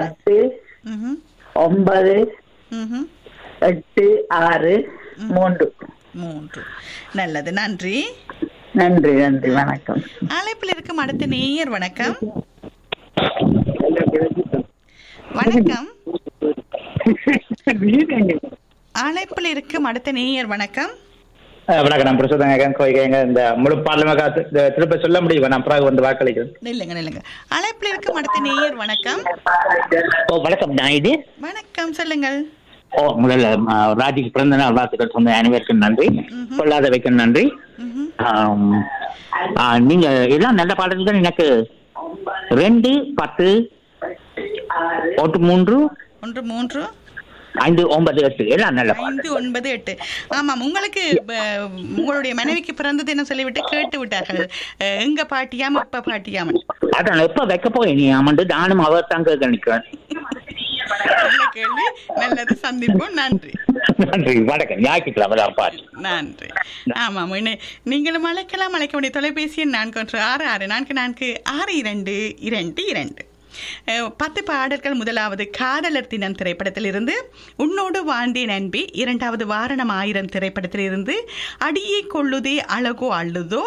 பத்து ம்ஹும். ஒன்பது ம்ஹும். எட்டு ஆறு மூன்று மூன்று நல்லது நன்றி நன்றி நன்றி வணக்கம் அழைப்பில் இருக்கும் அடுத்த நேயர் வணக்கம் வணக்கம் அழைப்பில் இருக்கும் அடுத்த நேயர் வணக்கம் அஹ் வணக்கம் நான் பிரசுத்தங்க கோயிங்க இந்த முழு பார்லிமெண்ட் காத்து இந்த திருப்ப சொல்ல முடியும் நான் பிறகு வந்து வாக்களிக்கிறேன் நில்லுங்க நில்லுங்க அழைப்பில் இருக்கும் அடுத்த நேயர் வணக்கம் ஓ வணக்கம் நான் இது வணக்கம் சொல்லுங்கள் ஓ முதல்ல ம, ராஜிக்கு பிறந்த நாள் வாழ்த்துக்கள் சொந்த அனைவருக்கும் நன்றி பொல்லாதவைக்கு நன்றி ம்ஹும். ஆம், ஆ, நீங்க எல்லாம் நல்ல பாடல்கள் எனக்கு ரெண்டு பத்து ஒட்டு மூன்று ஒன்று மூன்று ஐந்து ஒன்பது எட்டு எல்லாம் நல்ல பாடல் ஐந்து ஒன்பது எட்டு ஆமாம் உங்களுக்கு அஹ், உங்களுடைய மனைவிக்கு பிறந்தது என்ன சொல்லிவிட்டு கேட்டு விட்டார்கள் அஹ், எங்க பாட்டியாம் அப்ப பாட்டியாம் அதான் எப்ப வைக்க போய் நீ ஆமாண்டு நானும் அவர் தான் கேட்க நிற்கிறேன் நல்ல கேள்வி நல்லது சந்திப்போம் நன்றி நன்றி வணக்கம் ஞாயிற்றுக்கிழமை தான் பாட்டு நன்றி ஆமாம் இனி- நீங்களும் அழைக்கலாம் அழைக்க வேண்டிய தொலைபேசி எண் நான்கு ஒன்று ஆறு ஆறு நான்கு நான்கு ஆறு இரண்டு இரண்டு இரண்டு அஹ், பத்து பாடல்கள் முதலாவது காதலர் தினம் திரைப்படத்திலிருந்து உன்னோடு வாழ்ந்தேன் நன்பி இரண்டாவது வாரணம் ஆயிரம் திரைப்படத்திலிருந்து அடியே கொள்ளுதே அழகோ அள்ளுதோ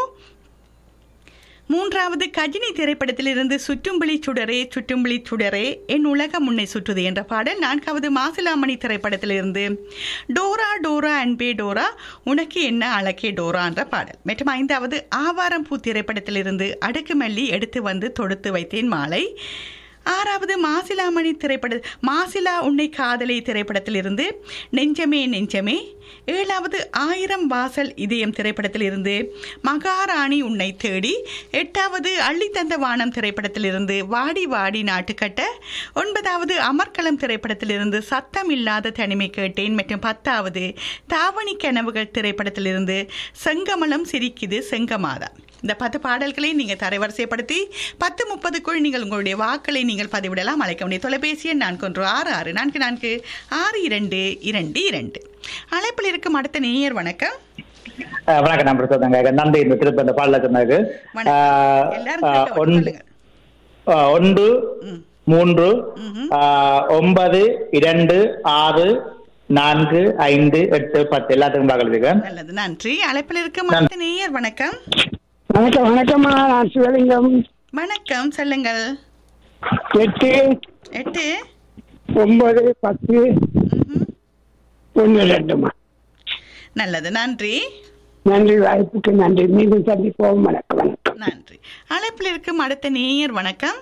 மூன்றாவது கஜினி திரைப்படத்திலிருந்து சுற்றும்பிளி சுடரே சுற்றும்பிளி சுடரே என் உலகம் முன்னை சுற்றுது என்ற பாடல் நான்காவது மாசிலாமணி திரைப்படத்திலிருந்து டோரா டோரா அன்பே டோரா உனக்கு என்ன அழகே டோரா என்ற பாடல் மற்றும் ஐந்தாவது ஆவாரம் பூ திரைப்படத்திலிருந்து அடுக்குமல்லி எடுத்து வந்து தொடுத்து வைத்தேன் மாலை ஆறாவது மாசிலாமணி திரைப்பட மாசிலா உன்னை காதலி திரைப்படத்திலிருந்து நெஞ்சமே நெஞ்சமே ஏழாவது ஆயிரம் வாசல் இதயம் திரைப்படத்திலிருந்து மகாராணி உன்னை தேடி எட்டாவது அள்ளி தந்த வானம் திரைப்படத்திலிருந்து வாடி வாடி நாட்டுக்கட்ட ஒன்பதாவது அமர்க்களம் திரைப்படத்திலிருந்து சத்தம் இல்லாத தனிமை கேட்டேன் மற்றும் பத்தாவது தாவணி கனவுகள் திரைப்படத்திலிருந்து செங்கமலம் சிரிக்குது செங்கமாதா இந்த பத்து பாடல்களை நீங்கள் தரைவரிசைப்படுத்தி பத்து முப்பதுக்குள் நீங்கள் உங்களுடைய வாக்களை நீங்கள் பதிவிடலாம் அழைக்க வேண்டிய தொலைபேசி எண் நான்கு ஒன்று ஆறு ஆறு நான்கு நான்கு ஆறு இரண்டு இரண்டு இரண்டு அழைப்பில் இருக்கும் அடுத்த நேயர் வணக்கம் அஹ் வணக்கம் நான் பிரசுத்தங்க நன்றி இந்த திருப்ப இந்த பாடல சொன்னதுக்கு வணக்கம். அஹ் எல்லாரும் அஹ் கேட்ட ஒன்று சொல்லுங்க அஹ் ஒன்று ம். மூன்று ம்ஹும். அஹ் ஒன்பது இரண்டு ஆறு நான்கு ஐந்து எட்டு பத்து எல்லாத்துக்கும் வாக்களிக்கிறேன் நல்லது நன்றி அழைப்பில் இருக்கும் அடுத்த நேயர் வணக்கம் வணக்கம் வணக்கம்மா நான் சிவலிங்கம் வணக்கம் சொல்லுங்கள் எட்டு எட்டு ஒன்பது பத்து ம்ஹும். ஒன்று ரெண்டுமா நல்லது நன்றி நன்றி வாய்ப்புக்கு நன்றி மீண்டும் சந்திப்போம் வணக்கம் வணக்கம் நன்றி அழைப்பில் இருக்கும் அடுத்த நேயர் வணக்கம்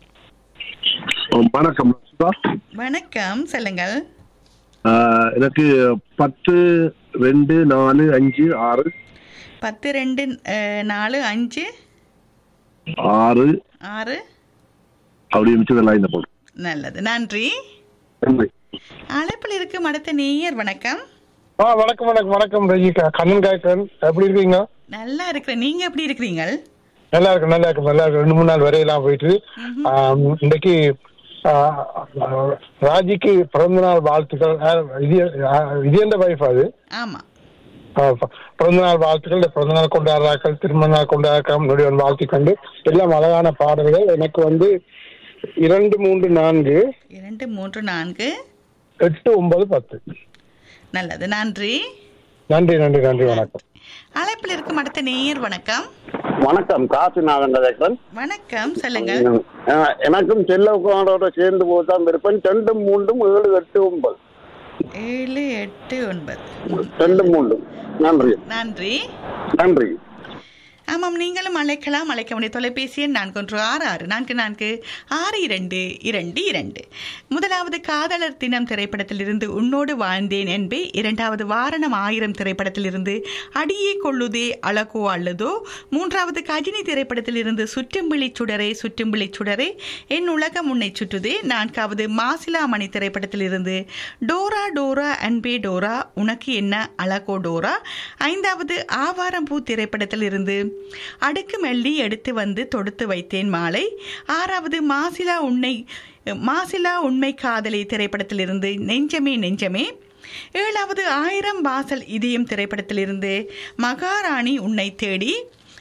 வணக்கம் சுதா. வணக்கம் சொல்லுங்கள் ஆஹ் எனக்கு பத்து ரெண்டு நாலு அஞ்சு ஆறு பத்து ரெண்டு அஹ், நாலு அஞ்சு ஆறு ஆறு அப்படி மிச்சதெல்லாம் இந்த போடும் நல்லது நன்றி நன்றி அழைப்பில் இருக்கும் அடுத்த நேயர் வணக்கம் ஆ வணக்கம் வணக்கம் வணக்கம் ரஜிகா கண்ணன் காய்க்கன் எப்படி இருக்கீங்க நல்லா இருக்கிறேன் நீங்க எப்படி இருக்கிறீங்கள் நல்லா இருக்கு நல்லா இருக்கு நல்லா இருக்கு ரெண்டு மூணு நாள் வரையெல்லாம் போயிட்டு ஆம், இன்னைக்கு ஆ, ராஜிக்கு பிறந்த நாள் வாழ்த்துக்கள் ஆ, இது ஆ, இது எந்த வைஃப் அது ஆமா ஆ, ப- பிறந்த நாள் வாழ்த்துக்கள் இந்த பிறந்த நாள் கொண்டாடுறாக்கள் திருமண நாள் கொண்டாடுறாக்கள் நொடிவன் வாழ்த்தி கொண்டு எல்லாம் அழகான பாடல்கள் எனக்கு வந்து இரண்டு மூன்று நான்கு இரண்டு மூன்று நான்கு எட்டு ஒன்பது பத்து நல்லது நன்றி நன்றி நன்றி நன்றி வணக்கம் அழைப்பில் இருக்கும் அடுத்த நேயர் வணக்கம் வணக்கம் காசிநாதன் கதைக்கன் வணக்கம் சொல்லுங்கள் எனக்கும் செல்லவுக்கானோட சேர்ந்து போதான் விருப்பம் ரெண்டும் மூன்றும் ஏழு எட்டு ஒன்பது ஏழு எட்டு ஒன்பது ரெண்டு மூன்றும் நன்றி நன்றி நன்றி ஆமாம் நீங்களும் அழைக்கலாம் அழைக்க வேண்டிய தொலைபேசி எண் நான்கு ஒன்று ஆறு ஆறு நான்கு நான்கு ஆறு இரண்டு இரண்டு இரண்டு முதலாவது காதலர் தினம் திரைப்படத்திலிருந்து உன்னோடு வாழ்ந்தேன் என்பே இரண்டாவது வாரணம் ஆயிரம் திரைப்படத்திலிருந்து அடியே கொள்ளுதே அழகோ அல்லதோ மூன்றாவது கஜினி திரைப்படத்திலிருந்து சுற்றும்பிளி சுடரே சுற்றும்பிளி சுடரே என் உலகம் உன்னை சுற்றுதே நான்காவது மாசிலாமணி திரைப்படத்திலிருந்து டோரா டோரா அன்பே டோரா உனக்கு என்ன அழகோ டோரா ஐந்தாவது ஆவாரம்பூ திரைப்படத்திலிருந்து அடுக்கு மெல்லி எடுத்து வந்து தொடுத்து வைத்தேன் மாலை ஆறாவது மாசிலா உன்னை மாசிலா உண்மை காதலி திரைப்படத்திலிருந்து நெஞ்சமே நெஞ்சமே ஏழாவது ஆயிரம் வாசல் இதயம் திரைப்படத்திலிருந்து மகாராணி உன்னை தேடி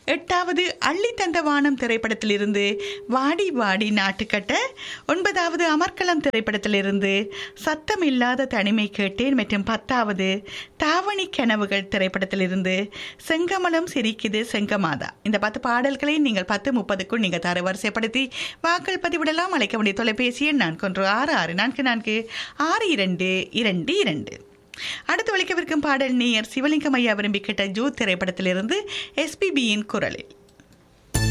எட்டாவது அள்ளி தந்த வானம் திரைப்படத்திலிருந்து வாடி வாடி நாட்டுக்கட்ட ஒன்பதாவது அமர்க்களம் திரைப்படத்திலிருந்து சத்தம் இல்லாத தனிமை கேட்டேன் மற்றும் பத்தாவது தாவணி கனவுகள் திரைப்படத்திலிருந்து செங்கமலம் சிரிக்குது செங்கமாதா இந்த பத்து பாடல்களை நீங்கள் பத்து முப்பதுக்குள் நீங்கள் தர வரிசைப்படுத்தி வாக்கள் பதிவிடலாம் அழைக்க வேண்டிய தொலைபேசி எண் நான்கு ஒன்று ஆறு ஆறு நான்கு நான்கு ஆறு இரண்டு இரண்டு இரண்டு அடுத்து ஒழிக்கவிருக்கும் பாடல் நேயர் சிவலிங்கம் ஐயா விரும்பி கேட்ட ஜூ திரைப்படத்திலிருந்து எஸ்பிபியின் குரலில்